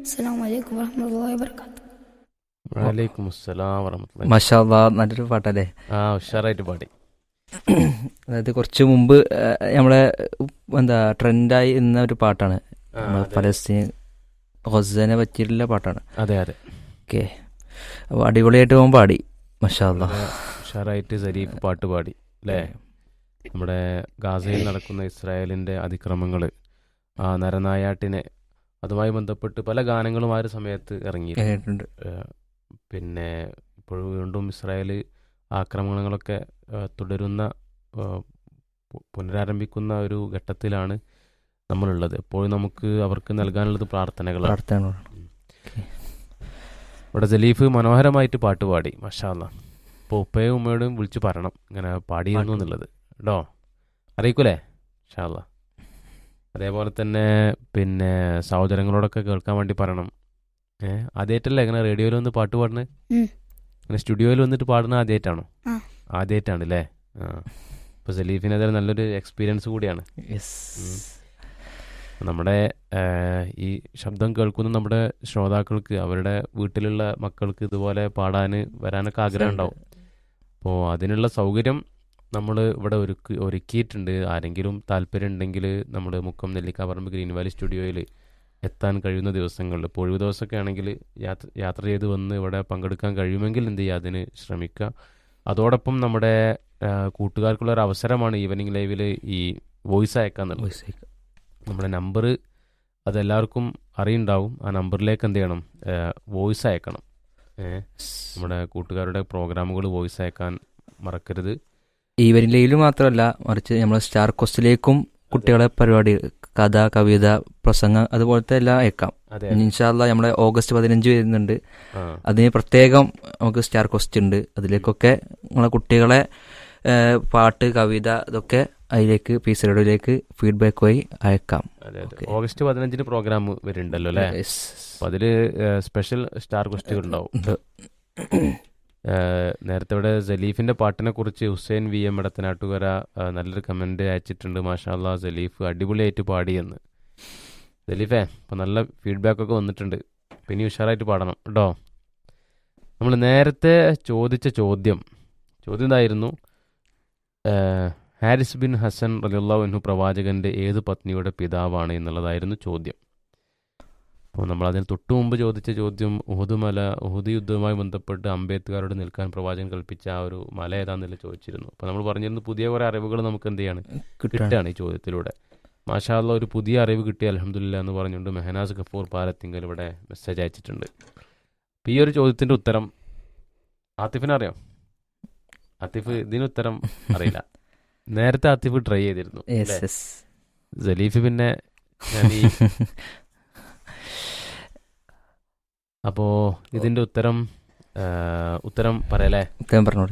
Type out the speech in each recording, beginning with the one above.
السلام عليكم ورحمة الله وبركاته വലൈക്കും അസ്സലാം വറഹമത്തുള്ളാഹി മഷാല്ലാ നല്ലൊരു പാട്ടല്ലേ ആ ഉഷാറായിട്ട് പാടി അതായത് കുറച്ച് മുമ്പ് ആ, നമ്മളെ ഉം, എന്താ ട്രെൻഡായി ഇന്ന ഒരു പാട്ടാണ് ആ, നമ്മളെ അതെ. ഫലസ്തീൻ ഹൊസനെ പറ്റിയിട്ടുള്ള പാട്ടാണ് അതെ അതെ ഓക്കെ അപ്പോൾ അടിപൊളിയായിട്ട് പോകാൻ പാടി മഷാല്ലാ വളരെ ഉഷാറായിട്ട് സരീഫ് പാട്ട് പാടി അല്ലേ നമ്മുടെ ഗാസയിൽ നടക്കുന്ന ഇസ്രായേലിന്റെ അതിക്രമങ്ങൾ ആ നരനായാട്ടിനെ അതുമായി ബന്ധപ്പെട്ട് പല ഗാനങ്ങളും ആ ഒരു സമയത്ത് ഇറങ്ങി കേട്ടിട്ടുണ്ട് പിന്നെ ഇപ്പോൾ വീണ്ടും ഇസ്രായേൽ ആക്രമണങ്ങളൊക്കെ ആ, തുടരുന്ന ആ, പു- പുനരാരംഭിക്കുന്ന ഒരു ഘട്ടത്തിലാണ് നമ്മളുള്ളത് എപ്പോഴും നമുക്ക് അവർക്ക് നൽകാനുള്ളത് പ്രാർത്ഥനകളാണ് പ്രാർത്ഥന ഇവിടെ ജലീഫ് മനോഹരമായിട്ട് പാട്ട് പാടി മഷാല്ല അപ്പോൾ ഉപ്പയും ഉമ്മയോടും വിളിച്ച് പറയണം ഇങ്ങനെ പാടിയിരുന്നു പാട്ട്. എന്നുള്ളത് കേട്ടോ അറിയിക്കൂലേ ഷാല്ല അതേപോലെ തന്നെ പിന്നെ സഹോദരങ്ങളോടൊക്കെ കേൾക്കാൻ വേണ്ടി പറയണം ഏ ആദ്യമായിട്ടല്ലേ ഇങ്ങനെ റേഡിയോയിൽ വന്ന് പാട്ട് പാടുന്നത് ഉം. ഇങ്ങനെ സ്റ്റുഡിയോയിൽ വന്നിട്ട് പാടുന്ന ആദ്യമായിട്ടാണോ ആ. ആദ്യമായിട്ടാണ് അല്ലേ ആ ഇപ്പോൾ സലീഫിന് അതൊരു നല്ലൊരു എക്സ്പീരിയൻസ് കൂടിയാണ് യെസ് ഉം. നമ്മുടെ ആ, ഈ ശബ്ദം കേൾക്കുന്ന നമ്മുടെ ശ്രോതാക്കൾക്ക് അവരുടെ വീട്ടിലുള്ള മക്കൾക്ക് ഇതുപോലെ പാടാൻ വരാനൊക്കെ ആഗ്രഹം ഉണ്ടാവും അപ്പോൾ അതിനുള്ള സൗകര്യം നമ്മൾ ഇവിടെ ഒരുക്കി ഒരുക്കിയിട്ടുണ്ട് ആരെങ്കിലും താല്പര്യം ഉണ്ടെങ്കിൽ നമ്മൾ മുക്കം നെല്ലിക്കാപ്പറമ്പ് ഗ്രീൻ വാലി സ്റ്റുഡിയോയിൽ എത്താൻ കഴിയുന്ന ദിവസങ്ങളിൽ ഇപ്പോൾ ഒഴിവ് ദിവസമൊക്കെ ആണെങ്കിൽ യാത്ര യാത്ര ചെയ്ത് വന്ന് ഇവിടെ പങ്കെടുക്കാൻ കഴിയുമെങ്കിൽ എന്ത് ചെയ്യുക അതിന് ശ്രമിക്കുക അതോടൊപ്പം നമ്മുടെ ആ, കൂട്ടുകാർക്കുള്ള ഒരു അവസരമാണ് ഈവനിങ് ലൈവിൽ ഈ വോയിസ് അയക്കാൻ എന്നുള്ളത് നമ്മുടെ നമ്പർ അതെല്ലാവർക്കും അറിയുണ്ടാവും ആ നമ്പറിലേക്ക് എന്ത് ചെയ്യണം വോയിസ് അയക്കണം ഏ, നമ്മുടെ കൂട്ടുകാരുടെ പ്രോഗ്രാമുകൾ വോയിസ് അയക്കാൻ മറക്കരുത് ഈവനിലയിൽ മാത്രമല്ല മറിച്ച് നമ്മൾ സ്റ്റാർ കോസ്റ്റിലേക്കും കുട്ടികളെ പരിപാടി കഥ കവിത പ്രസംഗം അതുപോലത്തെ എല്ലാം അയക്കാം അതെ ഇൻഷാല്ല നമ്മുടെ ഓഗസ്റ്റ് പതിനഞ്ച് വരുന്നുണ്ട് ആ അതിന് പ്രത്യേകം നമുക്ക് സ്റ്റാർ ക്വസ്റ്റ് ഉണ്ട് അതിലേക്കൊക്കെ നമ്മളെ കുട്ടികളെ ഏഹ്, പാട്ട് കവിത ഇതൊക്കെ അതിലേക്ക് പീസ് റേഡിയോയിലേക്ക് ഫീഡ്ബാക്ക് വഴി അയക്കാം അതെ അതെ Okay. ഓഗസ്റ്റ് പതിനഞ്ചിന് പ്രോഗ്രാം വരുന്നുണ്ടല്ലോ അല്ലേ Yes. അപ്പൊ അതില് സ്പെഷ്യൽ സ്റ്റാർ ക്വസ്റ്റുകൾ ഉണ്ടാവും ഉണ്ട്. ഏഹ് നേരത്തെ ഇവിടെ സലീഫിന്റെ പാട്ടിനെ കുറിച്ച് ഹുസൈൻ വി എം ഇടത്തനാട്ടുകര ഏഹ് നല്ലൊരു കമന്റ് അയച്ചിട്ടുണ്ട് മാഷാല്ലാ സലീഫ് അടിപൊളിയായിട്ട് പാടിയെന്ന് സലീഫേ ഇപ്പൊ നല്ല ഫീഡ്ബാക്ക് ഒക്കെ വന്നിട്ടുണ്ട് ഇപ്പൊ ഇനി ഉഷാറായിട്ട് പാടണം കേട്ടോ നമ്മൾ നേരത്തെ ചോദിച്ച ചോദ്യം ചോദ്യം ഇതായിരുന്നു ഏഹ് ഹാരിസ് ബിൻ ഹസൻ റലിയുള്ളവനു പ്രവാചകന്റെ ഏത് പത്നിയുടെ പിതാവാണ് എന്നുള്ളതായിരുന്നു ചോദ്യം അപ്പോൾ നമ്മൾ അതിന് തൊട്ടു മുമ്പ് ചോദിച്ച ചോദ്യം ഉഹുദ് മല ഉഹുദ് യുദ്ധവുമായി ബന്ധപ്പെട്ട് അംബേദ്കറോട് നിൽക്കാൻ പ്രവാചകൻ കൽപ്പിച്ച ആ ഒരു മല ഏതാണെന്നില്ല ചോദിച്ചിരുന്നു അപ്പോൾ നമ്മൾ പറഞ്ഞിരുന്നു പുതിയ കുറേ അറിവുകൾ നമുക്ക് എന്ത് ചെയ്യാണ് കിട്ടാണ്. കിട്ടുകയാണ് ഈ ചോദ്യത്തിലൂടെ മാഷാല്ല ഒരു പുതിയ അറിവ് കിട്ടി അലഹമുല്ല എന്ന് പറഞ്ഞുകൊണ്ട് മെഹനാസ് ഗഫൂർ പാലത്തിങ്കൽ ഇവിടെ മെസ്സേജ് അയച്ചിട്ടുണ്ട് അപ്പോൾ ഈ ഒരു ചോദ്യത്തിന്റെ ഉത്തരം ആത്തിഫിനെ അറിയാം ആത്തിഫ് ഇതിന് ഉത്തരം അറിയില്ല നേരത്തെ ആത്തിഫ് ട്രൈ ചെയ്തിരുന്നു Yes, അല്ലേ? yes. സലീഫ് പിന്നെ ഞാൻ ഈ അപ്പോ ഇതിന്റെ ഉത്തരം ആ, ഉത്തരം പറയലേ ഉത്തരം പറഞ്ഞോളൂ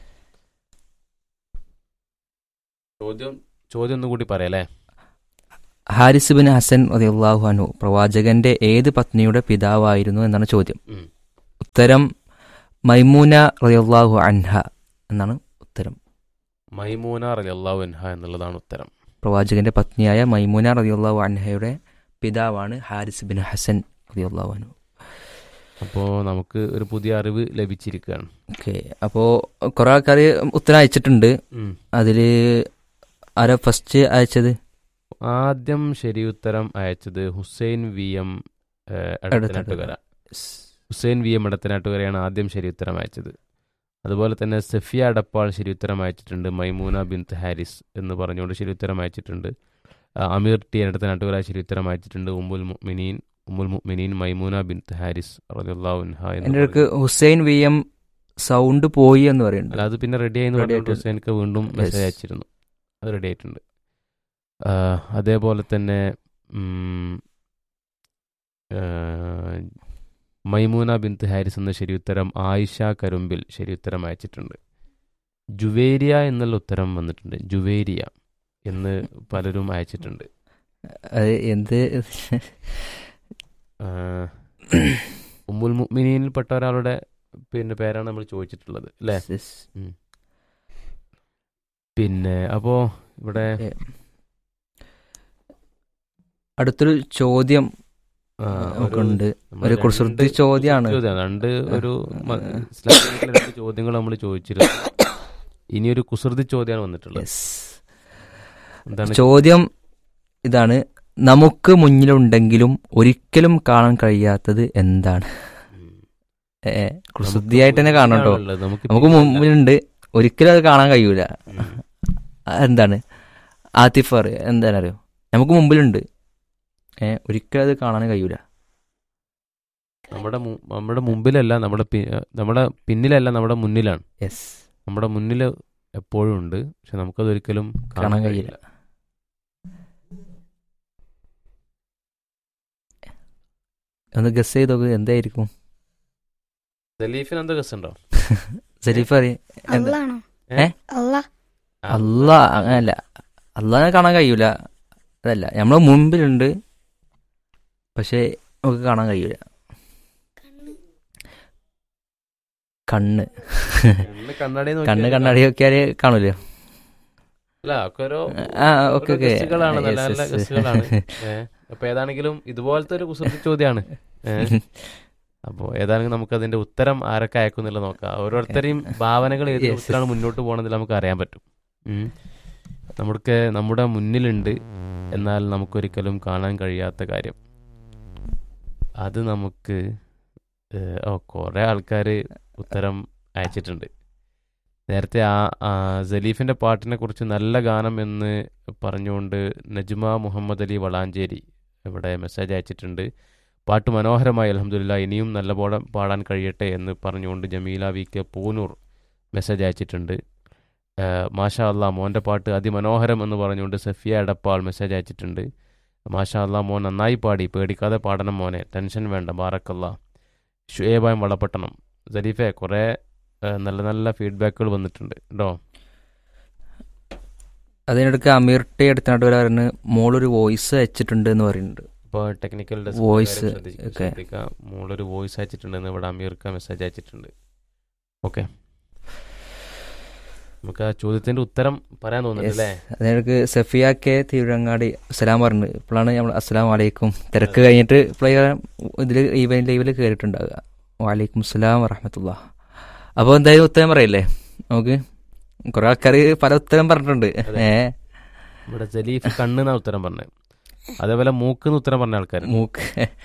ചോദ്യം ചോദ്യം ഒന്നും കൂടി പറയലേ ഹാരിസ് ബിൻ ഹസൻ റളിയല്ലാഹു അൻഹു പ്രവാചകന്റെ ഏത് പത്നിയുടെ പിതാവായിരുന്നു എന്നാണ് ചോദ്യം ഉം. ഉത്തരം മൈമൂന റളിയല്ലാഹു അൻഹ എന്നാണ് ഉത്തരം മൈമൂന റളിയല്ലാഹു അൻഹ എന്നുള്ളതാണ് ഉത്തരം പ്രവാചകന്റെ പത്നിയായ മൈമൂന റളിയല്ലാഹു അൻഹയുടെ പിതാവാണ് ഹാരിസ് ബിൻ ഹസൻ റളിയല്ലാഹു അൻഹു അപ്പോ നമുക്ക് ഒരു പുതിയ അറിവ് ലഭിച്ചിരിക്കുകയാണ് ഓക്കെ അപ്പോൾ കുറെ ആൾക്കാർ ഉത്തരം അയച്ചിട്ടുണ്ട് ഉം. അതിൽ ആരാ ഫസ്റ്റ് അയച്ചത് ആദ്യം ശരി ഉത്തരം അയച്ചത് Hussain V M Edathanattukara Hussain V M എടത്തനാട്ടുകരയാണ് ആദ്യം ശരി ഉത്തരം അയച്ചത് അതുപോലെ തന്നെ സഫിയ അടപ്പാൾ ശരി ഉത്തരം അയച്ചിട്ടുണ്ട് മൈമൂന ബിന്ത് ഹാരിസ് എന്ന് പറഞ്ഞുകൊണ്ട് ശരി ഉത്തരം അയച്ചിട്ടുണ്ട് ആ, അമീർ ടി എടത്തനാട്ടുകര ശരി ഉത്തരം അയച്ചിട്ടുണ്ട് ഉമ്മുൽ മുഅ്മിനീൻ ഉമ്മുൽ മുഅ്മിനീൻ മൈമൂന ബിന്ത് ഹാരിസ് റളിയല്ലാഹു അൻഹ എന്ന് എൻ്റെ അടുക്ക് ഹുസൈൻ വി എം സൗണ്ട് പോയി എന്ന് പറയുന്നുണ്ട് അല്ല അത് പിന്നെ റെഡി ആയിന്ന് Ready പറഞ്ഞിട്ട് ആയിട്ടുണ്ട്. ഹുസൈൻക്ക് വീണ്ടും മെസ്സേജ് Yes. അയച്ചിരുന്നു അത് റെഡി ആയിട്ടുണ്ട് ആ, അതേപോലെ തന്നെ ഉം, ആ, മൈമൂന ബിന്ത് ഹാരിസ് എന്ന ശരി ഉത്തരം ആയിഷ കരുമ്പിൽ ശരി ഉത്തരം അയച്ചിട്ടുണ്ട് ജുവേരിയ എന്നുള്ള ഉത്തരം വന്നിട്ടുണ്ട് ജുവേരിയ എന്ന് പലരും അയച്ചിട്ടുണ്ട് അത് എന്ത് ആ, ഉമ്മുൽ മുഅ്മിനീനിൽപ്പെട്ട ഒരാളുടെ പിന്നെ പേരാണ് നമ്മൾ ചോദിച്ചിട്ടുള്ളത് അല്ലേ Yes. പിന്നെ അപ്പോ ഇവിടെ അടുത്തൊരു ചോദ്യം ആ, ഒക്കെ ഒരു- ഉണ്ട് നമ്മൾ ഒരു രണ്ട് കുസൃതി ചോദ്യമാണ് ചോദ്യമാണ്. രണ്ട് ഒരു മ- ഇസ്ലാമിക രണ്ട് ചോദ്യങ്ങൾ നമ്മൾ ചോദിച്ചിരുന്നു ഇനി ഒരു കുസൃതി ചോദ്യമാണ് വന്നിട്ടുള്ളത് യെസ് എന്താണ് ചോദ്യം ഇതാണ് നമുക്ക് മുന്നിലുണ്ടെങ്കിലും ഒരിക്കലും കാണാൻ കഴിയാത്തത് എന്താണ് ഉം. ഏ, കുസൃതിയായിട്ട് തന്നെ കാണണം കേട്ടോ മുന്നിലാണുള്ളത്. നമുക്ക് നമുക്ക് മുമ്പിലുണ്ട് ഒരിക്കലും അത് കാണാൻ കഴിയൂല ഉം. ആ, എന്താണ് ആത്തിഫർ എന്താണ് അറിയോ നമുക്ക് മുമ്പിലുണ്ട് ഏ ഒരിക്കലും അത് കാണാൻ കഴിയൂല നമ്മുടെ മു- നമ്മുടെ മുമ്പിലല്ല നമ്മുടെ പി- നമ്മുടെ പിന്നിലല്ല നമ്മുടെ മുന്നിലാണ് യെസ് നമ്മുടെ മുന്നിൽ എപ്പോഴും ഉണ്ട് പക്ഷെ നമുക്കത് ഒരിക്കലും കാണാൻ കഴിയില്ല ഒന്ന് ഗസ് ചെയ്തോക്ക് എന്തായിരിക്കും ദലീഫിന് എന്താ രസമുണ്ടോ സരീഫ് അറിയ എന്താ അള്ളാണോ ഏ? അല്ല അല്ല അങ്ങനല്ല അള്ളാനെ കാണാൻ കഴിയൂല അതല്ല നമ്മളെ മുമ്പിലുണ്ട് പക്ഷെ നമുക്ക് കാണാൻ കഴിയൂല കണ്ണ് കണ്ണ് കണ്ണാടി കണ്ണ് കണ്ണാടി നോക്കിയാല് കാണൂല അല്ല ഒക്കെ ഓരോ ആ ഓക്കെ ഓരോ ഗസ്സുകളാണ് നല്ല നല്ല ഗസ്സുകളാണ് ഏഹ് അപ്പൊ ഏതാണെങ്കിലും ഇതുപോലത്തെ ഒരു കുസൃതി ചോദ്യമാണ് ഏഹ് അപ്പോ ഏതാണെങ്കിലും നമുക്ക് അതിന്റെ ഉത്തരം ആരൊക്കെ അയക്കുന്നില്ല നോക്കാം ഓരോരുത്തരെയും ഭാവനകൾ ഏത് Yes, രൂപത്തിലാണ് മുന്നോട്ട് പോകണമെന്നില്ല നമുക്ക് അറിയാൻ പറ്റും ഉം. നമുക്ക് നമ്മുടെ മുന്നിലുണ്ട് എന്നാൽ നമുക്കൊരിക്കലും കാണാൻ കഴിയാത്ത കാര്യം അത് നമുക്ക് ഏഹ്, ഓ കുറെ ആൾക്കാർ ഉത്തരം അയച്ചിട്ടുണ്ട് നേരത്തെ ആ ആ, സലീഫിന്റെ പാട്ടിനെ കുറിച്ച് നല്ല ഗാനം എന്ന് പറഞ്ഞുകൊണ്ട് നജ്മ മുഹമ്മദ് അലി വളാഞ്ചേരി ഇവിടെ മെസ്സേജ് അയച്ചിട്ടുണ്ട് പാട്ട് മനോഹരമായി അലഹമില്ല ഇനിയും നല്ല പോലെ പാടാൻ കഴിയട്ടെ എന്ന് പറഞ്ഞുകൊണ്ട് Jameela V K Poonoor message അയച്ചിട്ടുണ്ട് ഏഹ്, മാഷാ അല്ലാ മോൻ്റെ പാട്ട് അതിമനോഹരം എന്ന് പറഞ്ഞുകൊണ്ട് സഫിയ എടപ്പാൾ മെസ്സേജ് അയച്ചിട്ടുണ്ട് മാഷാ അല്ലാ മോൻ നന്നായി പാടി പേടിക്കാതെ പാടണം മോനെ ടെൻഷൻ വേണ്ട ബാറക്കല്ല ഷുയേബായും വളപട്ടണം സലീഫെ കുറേ ഏഹ്, നല്ല നല്ല ഫീഡ്ബാക്കുകൾ വന്നിട്ടുണ്ട് കേട്ടോ അതിനിടയ്ക്ക് അമീർ ടി എടുത്തിട്ട് വരാറുണ്ട് മോളൊരു വോയിസ് അയച്ചിട്ടുണ്ട് എന്ന് പറയുന്നുണ്ട് ഇപ്പോൾ ടെക്നിക്കൽ Voice ഒക്കെ. മോളൊരു വോയിസ് അയച്ചിട്ടുണ്ടെന്ന് ഇവിടെ അമീർക്ക മെസ്സേജ് അയച്ചിട്ടുണ്ട് ഓക്കെ നമുക്ക് ആ ചോദ്യത്തിന്റെ ഉത്തരം പറയാൻ തോന്നുന്നുണ്ട് അല്ലേ അതിനിടയ്ക്ക് സഫിയ കെ തിരുവങ്ങാടി അസ്സലാം പറഞ്ഞു ഇപ്പോഴാണ് നമ്മൾ അസ്സലാം വലൈക്കും തിരക്ക് കഴിഞ്ഞിട്ട് പ്ലെയർ ഇതിൽ ഈവൻ ലൈവിൽ കയറിയിട്ടുണ്ടാവുക വലൈക്കും അസ്സലാം വറഹമത്തുള്ള അപ്പോൾ എന്തായാലും ഉത്തരം പറയില്ലേ നമുക്ക് കുറെ ആൾക്കാർ പല ഉത്തരം പറഞ്ഞിട്ടുണ്ട് അതെ. ഏ ഇവിടെ ജലീഫ് കണ്ണെന്നാ ഉത്തരം പറഞ്ഞത് അതേപോലെ മൂക്കെന്ന് ഉത്തരം പറഞ്ഞ ആൾക്കാർ മൂക്ക്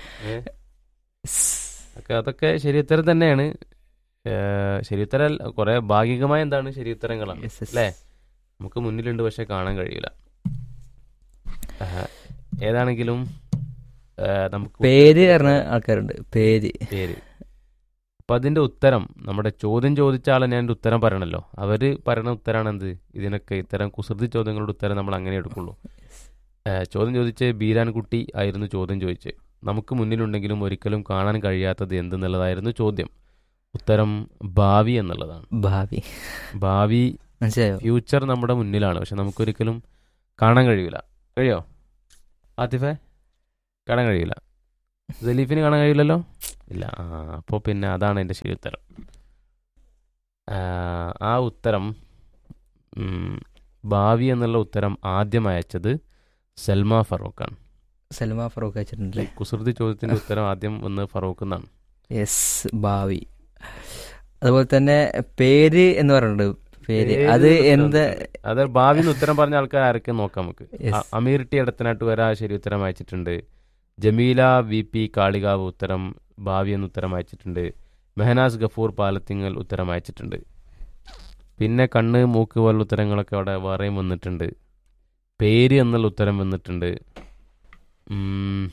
ഒക്കെ അതൊക്കെ ശരി ഉത്തരം തന്നെയാണ് ഏഹ്, ശരി ഉത്തരം കുറെ ഭാഗികമായ എന്താണ് ശരി ഉത്തരങ്ങളാണ് Yes, yes. അല്ലേ നമുക്ക് മുന്നിലുണ്ട് പക്ഷെ കാണാൻ കഴിയില്ല ആഹ്, ഏതാണെങ്കിലും ഏഹ്, നമുക്ക് പേര് പറഞ്ഞ ആൾക്കാരുണ്ട് പേര് പേര് അപ്പൊ അതിന്റെ ഉത്തരം നമ്മുടെ ചോദ്യം ചോദിച്ച ആളെ ഞാൻ ഒരു ഉത്തരം പറയണല്ലോ അവര് പറയണ ഉത്തരാണ് എന്ത് ഇതിനൊക്കെ ഇത്തരം കുസൃതി ചോദ്യങ്ങളുടെ ഉത്തരം നമ്മൾ അങ്ങനെ എടുക്കുള്ളൂ ഏഹ് ചോദ്യം ചോദിച്ച് ബീരാൻകുട്ടി ആയിരുന്നു ചോദ്യം ചോദിച്ച് നമുക്ക് മുന്നിലുണ്ടെങ്കിലും ഒരിക്കലും കാണാൻ കഴിയാത്തത് എന്തെന്നുള്ളതായിരുന്നു ചോദ്യം ഉത്തരം ഭാവി എന്നുള്ളതാണ് ഭാവി ഭാവി മനസ്സിലായോ ഫ്യൂച്ചർ നമ്മുടെ മുന്നിലാണ് പക്ഷെ നമുക്കൊരിക്കലും കാണാൻ കഴിയൂല കഴിയോ ആതിഫെ കാണാൻ കഴിയില്ല സലീഫിന് കാണാൻ കഴിയില്ലല്ലോ ഇല്ല ആ അപ്പോൾ പിന്നെ അതാണ് എൻ്റെ ശരി ഉത്തരം ആ, ആ ഉത്തരം ഉം, ഭാവി എന്നുള്ള ഉത്തരം ആദ്യം അയച്ചത് സൽമ ഫറൂഖാണ് സൽമാ ഫറൂഖ് അയച്ചിട്ടുണ്ടല്ലേ കുസൃതി ചോദ്യത്തിന്റെ ഉത്തരം ആദ്യം വന്ന് ഫറൂഖ് എന്നാണ് യെസ് ഭാവി അതുപോലെ തന്നെ പേര് എന്ന് പറഞ്ഞിട്ടുണ്ട് പേര് അത് പേര് എന്ത് അത് ഭാവി എന്ന് ഉത്തരം പറഞ്ഞ ആൾക്കാർ ആരൊക്കെ നോക്കാം നമുക്ക് Yes. അ- അമീർ ടി ഇടത്തനാട്ട് വരാ ശരി ഉത്തരം അയച്ചിട്ടുണ്ട് ജമീല വി പി കാളികാവ് ഉത്തരം ഭാവി എന്ന് ഉത്തരം അയച്ചിട്ടുണ്ട് മെഹനാസ് ഗഫൂർ പാലത്തിങ്ങൽ ഉത്തരം അയച്ചിട്ടുണ്ട് പിന്നെ കണ്ണ് മൂക്ക് പോലുള്ള ഉത്തരങ്ങളൊക്കെ അവിടെ വേറെയും വന്നിട്ടുണ്ട് പേര് എന്നുള്ള ഉത്തരം വന്നിട്ടുണ്ട് ഉം.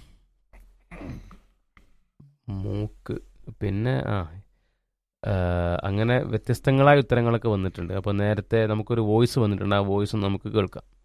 മൂക്ക് പിന്നെ ആ ആ, അങ്ങനെ വ്യത്യസ്തങ്ങളായ ഉത്തരങ്ങളൊക്കെ വന്നിട്ടുണ്ട് അപ്പോൾ നേരത്തെ നമുക്കൊരു വോയിസ് വന്നിട്ടുണ്ട് ആ വോയിസ് നമുക്ക് കേൾക്കാം